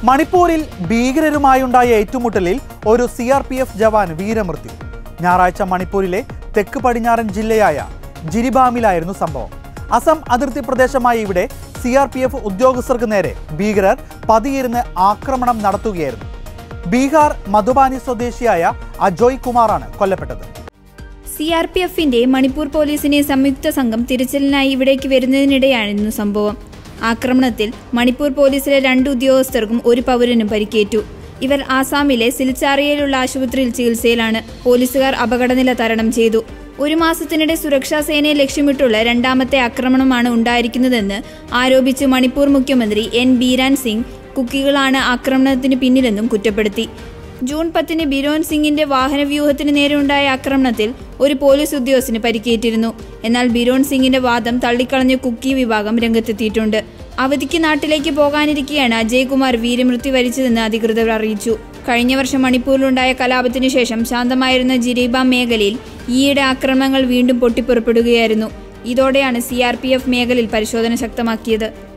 മണിപ്പൂരിൽ ഭീകരരുമായുണ്ടായ ഏറ്റുമുട്ടലിൽ ഒരു C R P F jawan വീരമൃത്യു ഞായറാഴ്ച മണിപ്പൂരിലെ തെക്ക് പടിഞ്ഞാറൻ ജില്ലയായ ജിരിബാമിലായിരുന്നു സംഭവം അസം അതിർത്തി പ്രദേശമായ ഇവിടെ സി ആർ പി എഫ് ഉദ്യോഗസ്ഥർക്ക് നേരെ ഭീകരർ പതിയിരുന്ന് ആക്രമണം നടത്തുകയായിരുന്നു ബീഹാർ മധുബാനി സ്വദേശിയായ അജോയ് കുമാറാണ് കൊല്ലപ്പെട്ടത് സി ആർ പി എഫിന്റെ മണിപ്പൂർ പോലീസിനെ സംയുക്ത സംഘം തിരച്ചിലിനായി ഇവിടേക്ക് വരുന്നതിനിടെയായിരുന്നു സംഭവം ആക്രമണത്തിൽ മണിപ്പൂർ പോലീസിലെ രണ്ട് ഉദ്യോഗസ്ഥർക്കും ഒരു പൗരനും പരിക്കേറ്റു ഇവർ ആസാമിലെ സിൽച്ചാറിയയിലുള്ള ആശുപത്രിയിൽ ചികിത്സയിലാണ് പോലീസുകാർ അപകടനില തരണം ചെയ്തു ഒരു മാസത്തിനിടെ സുരക്ഷാ സേനയെ ലക്ഷ്യമിട്ടുള്ള രണ്ടാമത്തെ ആക്രമണമാണ് ഉണ്ടായിരിക്കുന്നതെന്ന് ആരോപിച്ച് മണിപ്പൂർ മുഖ്യമന്ത്രി എൻ ബീരാൻ സിംഗ് കുക്കികളാണ് ആക്രമണത്തിന് പിന്നിലെന്നും കുറ്റപ്പെടുത്തി ജൂൺ പത്തിന് ബിരോൻ സിംഗിന്റെ വാഹനവ്യൂഹത്തിന് നേരെ ഉണ്ടായ ആക്രമണത്തിൽ ഒരു പോലീസ് ഉദ്യോഗസ്ഥന് പരിക്കേറ്റിരുന്നു എന്നാൽ ബിരോൺ സിംഗിന്റെ വാദം തള്ളിക്കളഞ്ഞ കുക്കി വിഭാഗം രംഗത്തെത്തിയിട്ടുണ്ട് അവധിക്ക് നാട്ടിലേക്ക് പോകാനിരിക്കെയാണ് അജയ്കുമാർ വീരമൃത്യു വരിച്ചതെന്ന് അധികൃതർ അറിയിച്ചു കഴിഞ്ഞ വർഷം മണിപ്പൂരിലുണ്ടായ കലാപത്തിനു ശേഷം ശാന്തമായിരുന്ന ജിരീബാം മേഖലയിൽ ഈയിടെ ആക്രമണങ്ങൾ വീണ്ടും പൊട്ടിപ്പുറപ്പെടുകയായിരുന്നു ഇതോടെയാണ് സി മേഖലയിൽ പരിശോധന ശക്തമാക്കിയത്